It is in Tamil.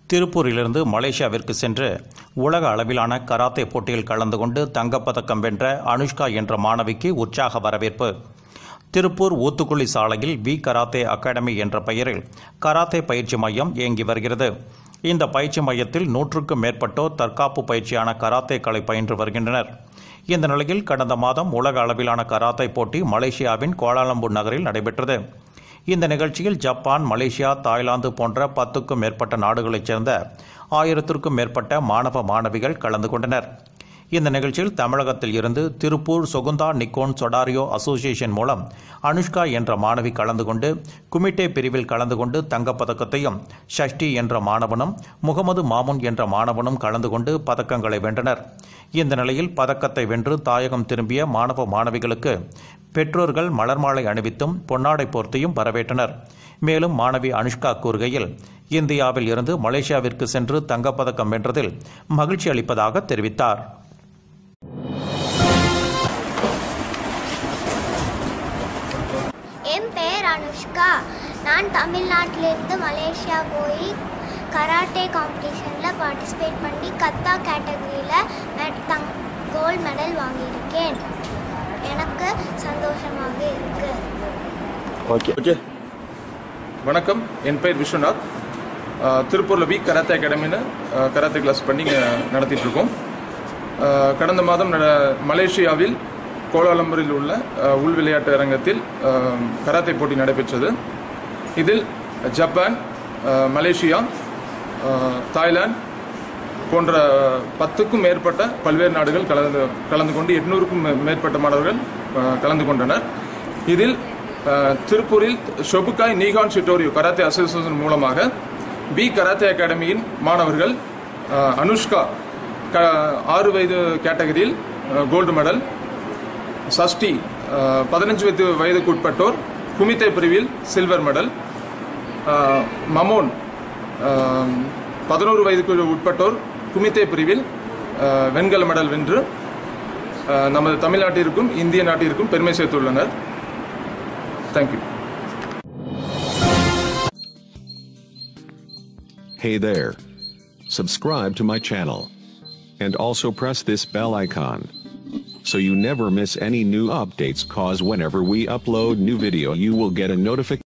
திருப்பூரிலிருந்து மலேசியாவிற்கு சென்று உலக அளவிலான கராத்தே போட்டியில் கலந்து கொண்டு தங்கப்பதக்கம் வென்ற அனுஷ்கா என்ற மாணவிக்கு உற்சாக வரவேற்பு திருப்பூர் ஊத்துக்குளி சாலையில் வி கராத்தே அகாடமி என்ற பெயரில் கராத்தே பயிற்சி மையம் இயங்கி வருகிறது இந்த பயிற்சி மையத்தில் நூற்றுக்கும் மேற்பட்டோர் தற்காப்பு பயிற்சியான கராத்தே கலை பயின்று வருகின்றனர் இந்த நிலையில் கடந்த மாதம் உலக அளவிலான கராத்தே போட்டி மலேசியாவின் கோலாலம்பூர் நகரில் நடைபெற்றது இந்த நிகழ்ச்சியில் ஜப்பான் மலேசியா தாய்லாந்து போன்ற பத்துக்கும் மேற்பட்ட நாடுகளைச் சேர்ந்த ஆயிரத்திற்கும் மேற்பட்ட மாணவ மாணவிகள் கலந்து கொண்டனர் இந்த நிகழ்ச்சியில் தமிழகத்தில் இருந்து திருப்பூர் சொகுந்தா நிக்கோன் சொடாரியோ அசோசியேஷன் மூலம் அனுஷ்கா என்ற மாணவி கலந்து கொண்டு குமிட்டே பிரிவில் கலந்து கொண்டு தங்கப்பதக்கத்தையும் ஷஷ்டி என்ற மாணவனும் முகமது மாமுன் என்ற மாணவனும் கலந்து கொண்டு பதக்கங்களை வென்றனர் இந்த நிலையில் பதக்கத்தை வென்று தாயகம் திரும்பிய மாணவ மாணவிகளுக்கு பெற்றோர்கள் மலர் மாலை அணிவித்தும் பொன்னாடை போர்த்தியும் வரவேற்றனர் மேலும் மாணவி அனுஷ்கா கூறுகையில் இந்தியாவில் இருந்து மலேசியாவிற்கு சென்று தங்கப்பதக்கம் வென்றதில் மகிழ்ச்சி அளிப்பதாக தெரிவித்தார் என் பெயர் அனுஷ்கா நான் தமிழ்நாட்டிலிருந்து மலேசியா போய் கராட்டே காம்படிஷனில் பார்ட்டிசிபேட் பண்ணி கத்தா கேட்டகரியில் தங் கோல்டு மெடல் வாங்கியிருக்கேன் எனக்கு சந்தோஷமாக இருக்கு ஓகே ஓகே வணக்கம் என் பெயர் விஸ்வநாத் அஹ், திருப்பூரில் வி கராத்தே அகாடமின்னு அஹ், கராத்தே கிளாஸ் பண்ணி இங்க நடத்திட்டு இருக்கோம் அஹ், கடந்த மாதம் நட- மலேசியாவில் கோலாலம்பூரில் உள்ள அஹ், உள் விளையாட்டு அரங்கத்தில் அஹ், கராத்தே போட்டி நடைபெற்றது இதில் ஜப்பான் அஹ், மலேசியா அஹ், தாய்லாந்து போன்ற பத்துக்கும் மேற்பட்ட பல்வேறு நாடுகள் கலந்து கலந்து கொண்டு எட்நூறுக்கும் மே- மேற்பட்ட மாணவர்கள் அஹ், கலந்து கொண்டனர் இதில் அஹ், திருப்பூரில் ஷொபுகாய் நீகான் சிட்டோரியோ கராத்தே அசோசியேஷன் மூலமாக பி கராத்தே அகாடமியின் மாணவர்கள் அஹ், அனுஷ்கா க ஆறு வயது கேட்டகரியில் கோல்டு மெடல் சஷ்டி அஹ், பதினஞ்சு வயது வயதுக்கு உட்பட்டோர் குமித்தே பிரிவில் சில்வர் மெடல் அஹ், மமோன் அஹ், பதினோரு வயதுக்கு உட்பட்டோர் குமித்தே பிரிவில் அஹ், வெண்கல மெடல் வென்று அஹ், நமது தமிழ்நாட்டிற்கும் இந்திய நாட்டிற்கும் பெருமை சேர்த்துள்ளனர் thank you Hey there. Subscribe to my channel. And also press this bell icon. So you never miss any new updates cause whenever we upload new video you will get a notification.